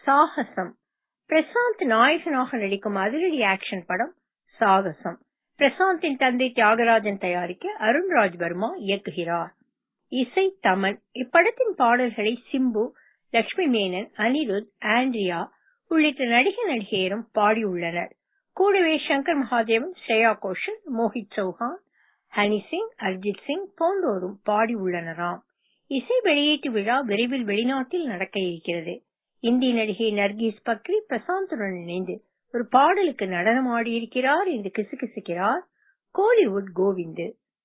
சாகசம் பிரசாந்த் நாயகனாக நடிக்கும் அதிரடி ஆக்ஷன் படம் சாகசம் பிரசாந்தின் தந்தை தியாகராஜன் தயாரிக்க அருண்ராஜ் வர்மா இயக்குகிறார் இசை தமன் இப்படத்தின் பாடல்களை சிம்பு லட்சுமி மேனன் அனிருத் ஆண்ட்ரியா உள்ளிட்ட நடிக நடிகையரும் பாடியுள்ளனர் கூடவே சங்கர் மகாதேவன் ஸ்ரேயா கோஷல் மோஹித் சௌஹான் ஹனி சிங் அர்ஜித் சிங் போன்றோரும் பாடியுள்ளனராம் இசை வெளியீட்டு விழா விரைவில் வெளிநாட்டில் நடக்க இருக்கிறது இந்தி நடிகை நர்கீஸ் பக்ரி பிரசாந்துடன் இணைந்து ஒரு பாடலுக்கு நடனம் ஆடியிருக்கிறார் என்று கிசுகிசுக்கிறார் கோலிவுட் கோவிந்து